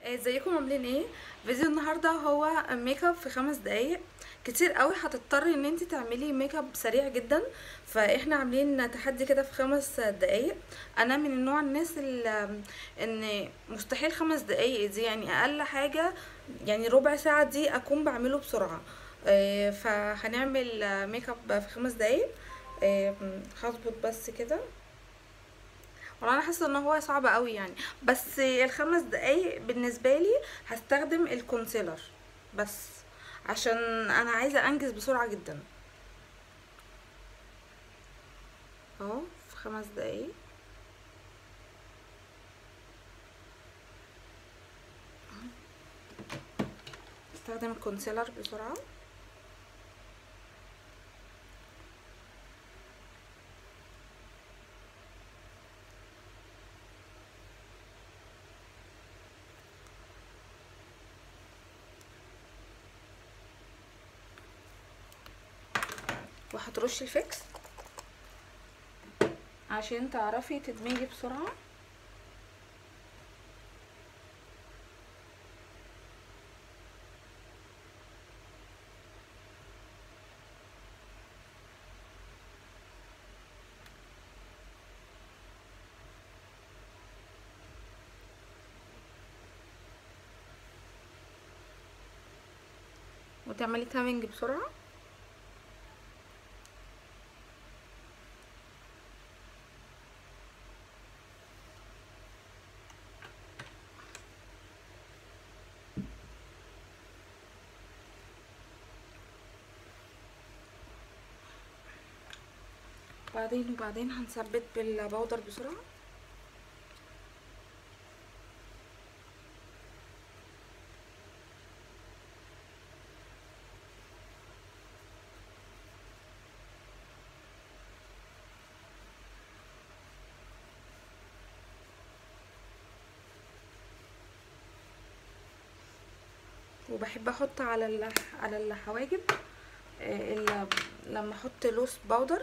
ازيكم عاملين ايه فيديو النهارده هو ميك اب في خمس دقايق كتير قوي هتضطري ان انت تعملي ميك اب سريع جدا فاحنا عاملين تحدي كده في خمس دقايق انا من النوع الناس اللي ان مستحيل خمس دقايق دي يعني اقل حاجه يعني ربع ساعه دي اكون بعمله بسرعه آه، فهنعمل ميك اب في خمس دقايق آه، هظبط بس كده والله انا حاسه ان هو صعب قوي يعني بس الخمس دقايق بالنسبه لي هستخدم الكونسيلر بس عشان انا عايزه انجز بسرعه جدا اهو في خمس دقايق استخدم الكونسيلر بسرعه وهترشي الفيكس عشان تعرفي تدمجي بسرعة وتعملي تامينج بسرعه بعدين وبعدين هنثبت بالبودر بسرعة وبحب احط على ال... على الحواجب آه، لما احط لوس باودر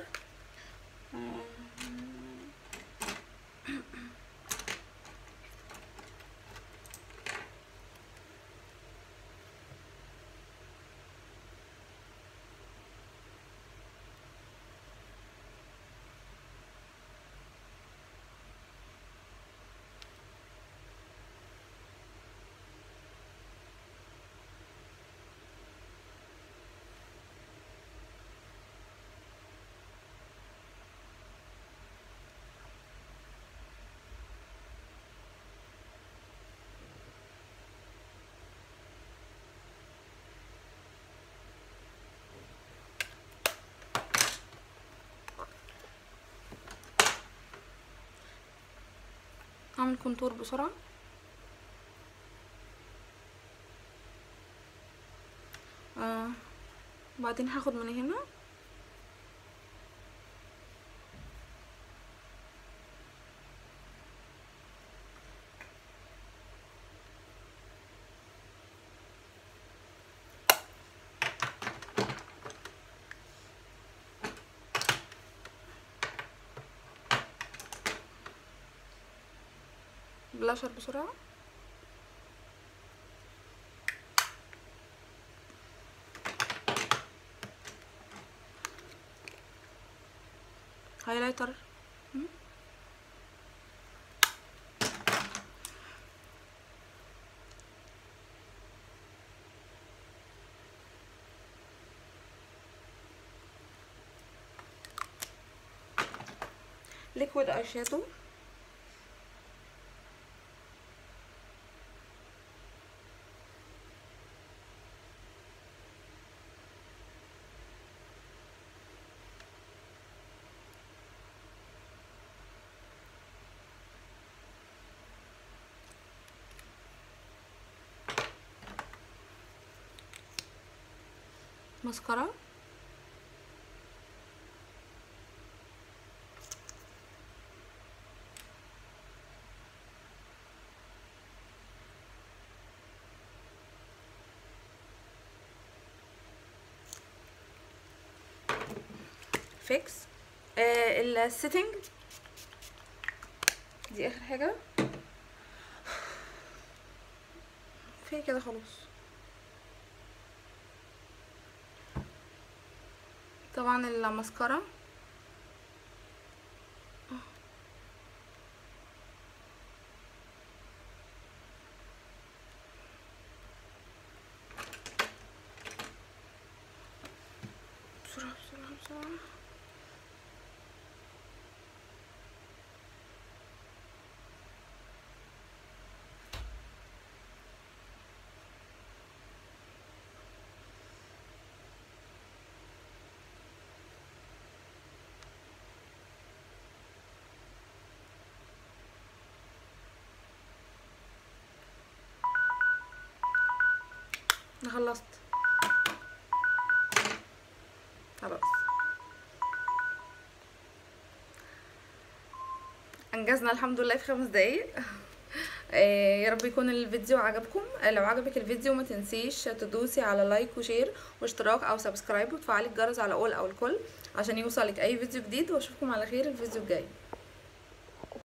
هعمل كونتور بسرعة آه بعدين هاخد من هنا بلاشر بسرعة هايلايتر liquid eyeshadow ماسكارا فيكس آه السيتنج دي اخر حاجه كفايه كده خلاص طبعا الماسكارا بسرعة بسرعة بسرعة انا خلصت خلاص انجزنا الحمد لله في خمس دقايق آه، يا رب يكون الفيديو عجبكم آه، لو عجبك الفيديو ما تنسيش تدوسي على لايك وشير واشتراك او سبسكرايب وتفعلي الجرس على اول او الكل عشان يوصلك اي فيديو جديد واشوفكم على خير الفيديو الجاي